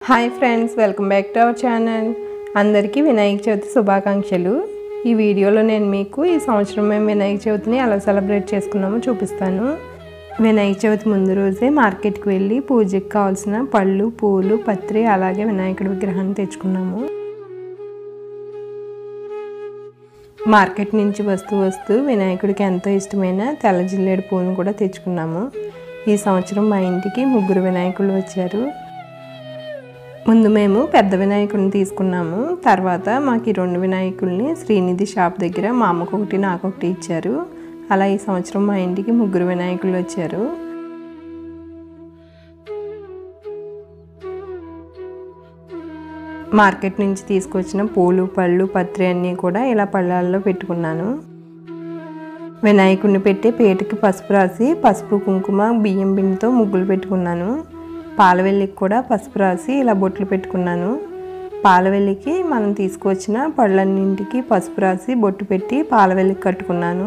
hi friends welcome back to our channel అందరికీ వినాయక చవితి శుభాకాంక్షలు ఈ వీడియోలో నేను మీకు ఈ సంవత్సరం మేము వినాయక చవితిని ఎలా సెలబ్రేట్ చేసుకున్నామో చూపిస్తాను వినాయక చవితి ముందు రోజే మార్కెట్కి వెళ్ళి పూజకి కావాల్సిన పళ్ళు పూలు పత్రి అలాగే వినాయకుడి విగ్రహాన్ని తెచ్చుకున్నాము మార్కెట్ నుంచి వస్తూ వస్తూ వినాయకుడికి ఎంతో ఇష్టమైన తెల్ల జిల్లేడు పూలను కూడా తెచ్చుకున్నాము ఈ సంవత్సరం మా ఇంటికి ముగ్గురు వినాయకులు వచ్చారు ముందు మేము పెద్ద వినాయకుడిని తీసుకున్నాము తర్వాత మాకు ఈ రెండు వినాయకుల్ని శ్రీనిధి షాప్ దగ్గర మా అమ్మకు ఒకటి నాకు ఒకటి ఇచ్చారు అలా ఈ సంవత్సరం మా ఇంటికి ముగ్గురు వినాయకులు వచ్చారు మార్కెట్ నుంచి తీసుకొచ్చిన పూలు పళ్ళు పత్రి అన్నీ కూడా ఇలా పళ్ళాల్లో పెట్టుకున్నాను వినాయకుడిని పెట్టి పేటకి పసుపు రాసి పసుపు కుంకుమ బియ్యం పిండితో ముగ్గులు పెట్టుకున్నాను పాలవెల్లికి కూడా పసుపు రాసి ఇలా బొట్లు పెట్టుకున్నాను పాలవెల్లికి మనం తీసుకొచ్చిన పళ్ళన్నింటికి పసుపు రాసి బొట్టు పెట్టి పాలవెల్లికి కట్టుకున్నాను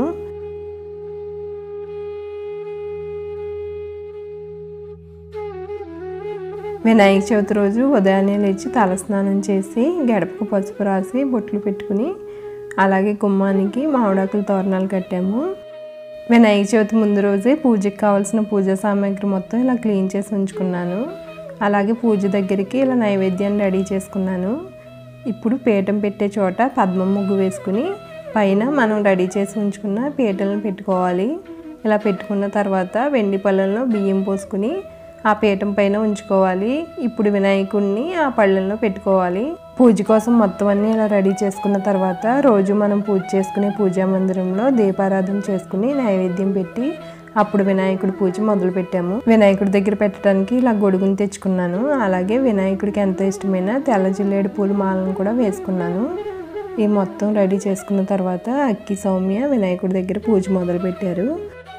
వినాయక చవితి రోజు ఉదయాన్నే లేచి తలస్నానం చేసి గడపకు పసుపు రాసి బొట్లు పెట్టుకుని అలాగే గుమ్మానికి మామిడాకుల తోరణాలు కట్టాము వినాయక చవితి ముందు రోజే పూజకి కావాల్సిన పూజా సామాగ్రి మొత్తం ఇలా క్లీన్ చేసి ఉంచుకున్నాను అలాగే పూజ దగ్గరికి ఇలా నైవేద్యాన్ని రెడీ చేసుకున్నాను ఇప్పుడు పీఠం పెట్టే చోట పద్మం ముగ్గు వేసుకుని పైన మనం రెడీ చేసి ఉంచుకున్న పీటలను పెట్టుకోవాలి ఇలా పెట్టుకున్న తర్వాత వెండి పళ్ళల్లో బియ్యం పోసుకుని ఆ పీఠం పైన ఉంచుకోవాలి ఇప్పుడు వినాయకుడిని ఆ పళ్ళల్లో పెట్టుకోవాలి పూజ కోసం మొత్తం అన్నీ ఇలా రెడీ చేసుకున్న తర్వాత రోజు మనం పూజ చేసుకునే పూజా మందిరంలో దీపారాధన చేసుకుని నైవేద్యం పెట్టి అప్పుడు వినాయకుడి పూజ మొదలు పెట్టాము వినాయకుడి దగ్గర పెట్టడానికి ఇలా గొడుగుని తెచ్చుకున్నాను అలాగే వినాయకుడికి ఎంతో ఇష్టమైన తెల్ల జిల్లేడు పూల మాలను కూడా వేసుకున్నాను ఈ మొత్తం రెడీ చేసుకున్న తర్వాత అక్కి సౌమ్య వినాయకుడి దగ్గర పూజ మొదలు పెట్టారు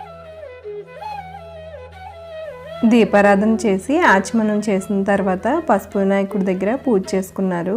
దీపారాధన చేసి ఆచమనం చేసిన తర్వాత పసుపు వినాయకుడి దగ్గర పూజ చేసుకున్నారు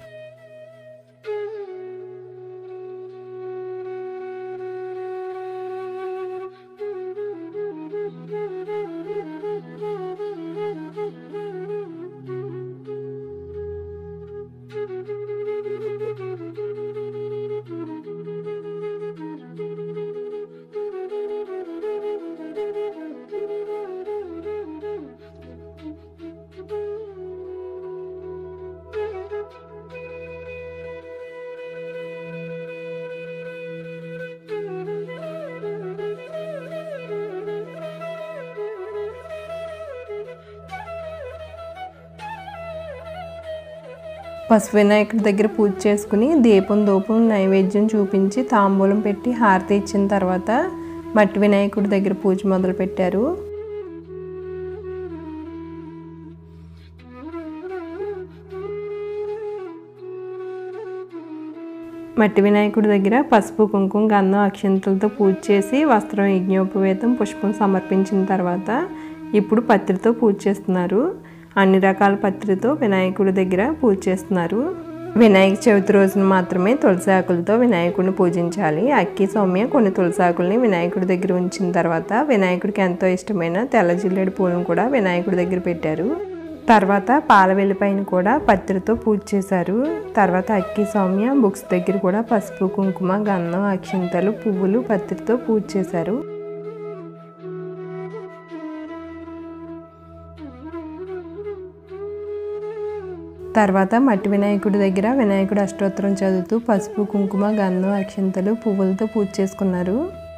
పసుపు వినాయకుడి దగ్గర పూజ చేసుకుని దీపం దూపం నైవేద్యం చూపించి తాంబూలం పెట్టి హారతి ఇచ్చిన తర్వాత మట్టి వినాయకుడి దగ్గర పూజ మొదలు పెట్టారు మట్టి వినాయకుడి దగ్గర పసుపు కుంకుమ గంధం అక్షంతలతో పూజ చేసి వస్త్రం యజ్ఞోపవేతం పుష్పం సమర్పించిన తర్వాత ఇప్పుడు పత్రితో పూజ చేస్తున్నారు అన్ని రకాల పత్రితో వినాయకుడి దగ్గర పూజ చేస్తున్నారు వినాయక చవితి రోజున మాత్రమే తులసి ఆకులతో వినాయకుడిని పూజించాలి అక్కి సౌమ్య కొన్ని తులసి ఆకుల్ని వినాయకుడి దగ్గర ఉంచిన తర్వాత వినాయకుడికి ఎంతో ఇష్టమైన తెల్ల జిల్లేడు పూలను కూడా వినాయకుడి దగ్గర పెట్టారు తర్వాత పాల వెల్లిపైన కూడా పత్రితో పూజ చేశారు తర్వాత అక్కి సౌమ్య బుక్స్ దగ్గర కూడా పసుపు కుంకుమ గంధం అక్షింతలు పువ్వులు పత్రితో పూజ చేశారు తర్వాత మట్టి వినాయకుడి దగ్గర వినాయకుడు అష్టోత్తరం చదువుతూ పసుపు కుంకుమ గంధం అక్షింతలు పువ్వులతో పూజ చేసుకున్నారు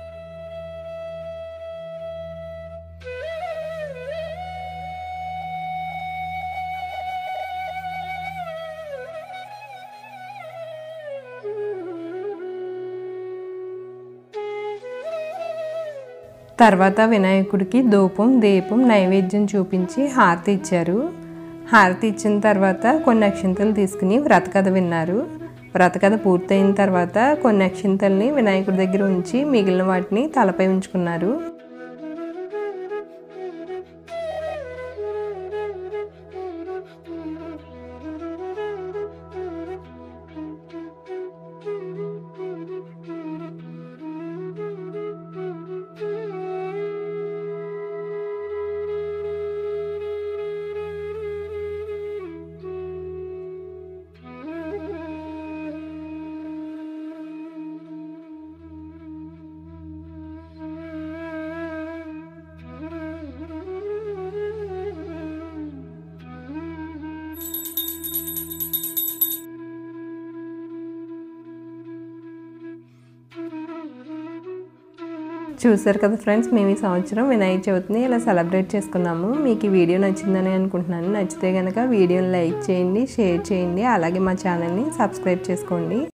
తర్వాత వినాయకుడికి ధూపం దీపం నైవేద్యం చూపించి హారతి ఇచ్చారు హారతి ఇచ్చిన తర్వాత కొన్ని అక్షింతలు తీసుకుని వ్రతకథ విన్నారు వ్రతకథ పూర్తయిన తర్వాత కొన్ని అక్షింతల్ని వినాయకుడి దగ్గర ఉంచి మిగిలిన వాటిని తలపై ఉంచుకున్నారు చూసారు కదా ఫ్రెండ్స్ మేము ఈ సంవత్సరం వినాయక చవితిని ఇలా సెలబ్రేట్ చేసుకున్నాము మీకు ఈ వీడియో నచ్చిందని అనుకుంటున్నాను నచ్చితే కనుక వీడియోని లైక్ చేయండి షేర్ చేయండి అలాగే మా ఛానల్ని సబ్స్క్రైబ్ చేసుకోండి